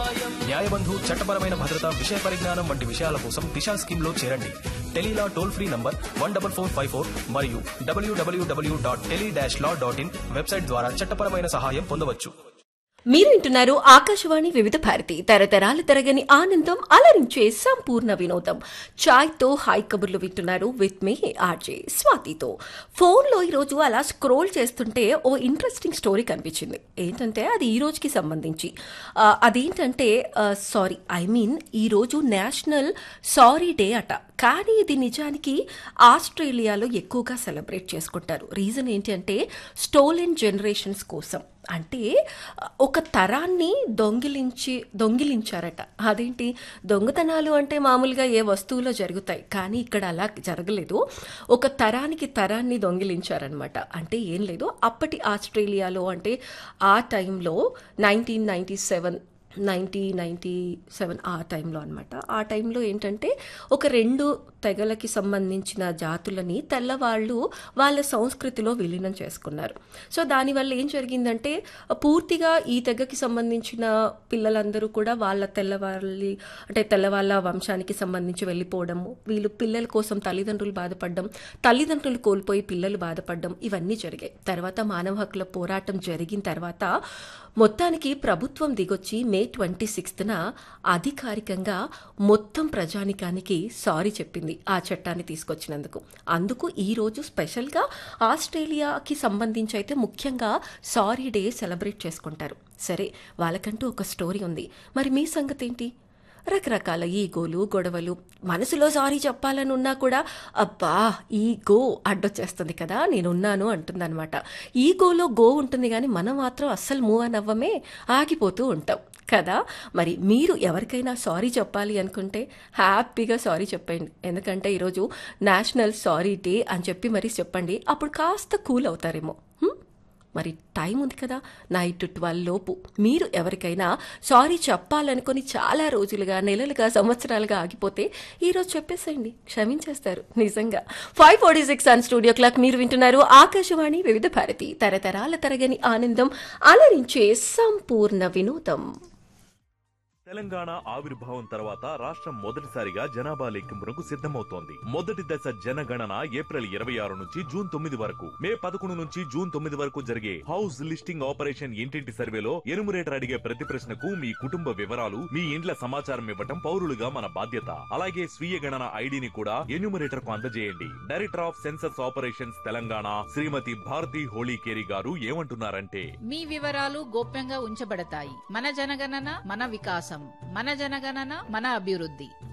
న్యాయబంధు చట్టపరమైన భద్రత విషయ పరిజ్ఞానం వంటి విషయాల కోసం దిశా స్కీమ్ లో చేరండి Tele Law toll free number one double four five four మరియు W W W dot tele dash law dot in website ద్వారా చట్టపరమైన సహాయం పొందవచ్చు మీరు వింటున్నారు ఆకాశవాణి వివిధ భారతి తరతరాల తరగని ఆనందం అలరించే సంపూర్ణ వినోదం చాయ్తో హాయ్ కబుర్లు వింటున్నారు విత్ మీ ఆర్జే స్వాతితో ఫోన్లో ఈరోజు అలా స్క్రోల్ చేస్తుంటే ఓ ఇంట్రెస్టింగ్ స్టోరీ కనిపించింది ఏంటంటే అది ఈ రోజుకి సంబంధించి ఆ, అదేంటంటే సారీ ఐ మీన్ ఈరోజు నేషనల్ సారీ డే అట కానీ ఇది నిజానికి ఆస్ట్రేలియాలో ఎక్కువగా సెలబ్రేట్ చేసుకుంటారు రీజన్ ఏంటంటే స్టోలెన్ జనరేషన్స్ కోసం అంటే ఒక తరాన్ని దొంగిలించి దొంగిలించారట అదేంటి దొంగతనాలు అంటే మామూలుగా ఏ వస్తువులో జరుగుతాయి కానీ ఇక్కడ అలా జరగలేదు ఒక తరానికి తరాన్ని దొంగిలించారనమాట అంటే ఏం లేదు అప్పటి ఆస్ట్రేలియాలో అంటే ఆ టైంలో nineteen ninety seven ninety ninety seven ఆ టైంలో అనమాట ఆ టైంలో ఏంటంటే ఒక రెండు తెగలకి సంబంధించిన జాతులని తెల్లవాళ్ళు వాళ్ళ సంస్కృతిలో విలీనం చేసుకున్నారు సో దానివల్ల ఏం జరిగిందంటే పూర్తిగా ఈ తెగకి సంబంధించిన పిల్లలందరూ కూడా వాళ్ళ తెల్లవాళ్ళి అంటే తెల్లవాళ్ళ వంశానికి సంబంధించి వెళ్ళిపోవడము వీళ్ళు పిల్లల కోసం తల్లిదండ్రులు బాధపడడం తల్లిదండ్రులు కోల్పోయి పిల్లలు బాధపడడం ఇవన్నీ జరిగాయి తర్వాత మానవ హక్కుల పోరాటం జరిగిన తర్వాత మొత్తానికి ప్రభుత్వం దిగొచ్చి మే ట్వంటీ సిక్స్త్న అధికారికంగా మొత్తం ప్రజానికానికి సారీ చెప్పింది ఆ చట్టాన్ని తీసుకొచ్చినందుకు అందుకు ఈ రోజు స్పెషల్గా ఆస్ట్రేలియాకి సంబంధించి అయితే ముఖ్యంగా సారీ డే సెలబ్రేట్ చేసుకుంటారు సరే వాళ్ళకంటూ ఒక స్టోరీ ఉంది మరి మీ సంగతి ఏంటి రకరకాల ఈగోలు గొడవలు మనసులో సారీ చెప్పాలని ఉన్నా కూడా అబ్బా ఈ గో అడ్డొచ్చేస్తుంది కదా నేనున్నాను అంటుందన్నమాట ఈగోలో గో ఉంటుంది కానీ మనం మాత్రం అస్సలు మూవ్ అని అవ్వమే ఆగిపోతూ ఉంటాం కదా మరి మీరు ఎవరికైనా సారీ చెప్పాలి అనుకుంటే హ్యాపీగా సారీ చెప్పండి ఎందుకంటే ఈరోజు నేషనల్ సారీ డే అని చెప్పి మరీ చెప్పండి అప్పుడు కాస్త కూల్ అవుతారేమో హ్మ్? మరి టైం ఉంది కదా నైట్ ట్వెల్వ్ లోపు మీరు ఎవరికైనా సారీ చెప్పాలనుకొని చాలా రోజులుగా నెలలుగా సంవత్సరాలుగా ఆగిపోతే ఈరోజు చెప్పేసేయండి క్షమించేస్తారు నిజంగా five forty six on studio clock మీరు వింటున్నారు ఆకాశవాణి వివిధ భారతి తరతరాల తరగని ఆనందం అలరించే సంపూర్ణ వినోదం తెలంగాణ ఆవిర్భావం తర్వాత రాష్ట్రం మొదటిసారిగా జనాభా లెక్కింపునకు సిద్ధమవుతోంది మొదటి దశ జనగణన ఏప్రిల్ ఇరవై ఆరు నుంచి జూన్ తొమ్మిది వరకు మే పదకొండు నుంచి జూన్ తొమ్మిది వరకు జరిగే హౌస్ లిస్టింగ్ ఆపరేషన్ ఇంటింటి సర్వేలో ఎనుమరేటర్ అడిగే ప్రతి ప్రశ్నకు మీ కుటుంబ వివరాలు మీ ఇండ్ల సమాచారం ఇవ్వటం పౌరులుగా మన బాధ్యత అలాగే స్వీయ గణన ఐడిని కూడా ఎన్యూమరేటర్ కు అందజేయండి director of census operations Telangana Shrimati Bharati Holikeri గారు ఏమంటున్నారంటే మీ వివరాలు గోప్యంగా ఉంచబడతాయి మన జనగణన మన వికాసం మన జనగణన మన అభివృద్ధి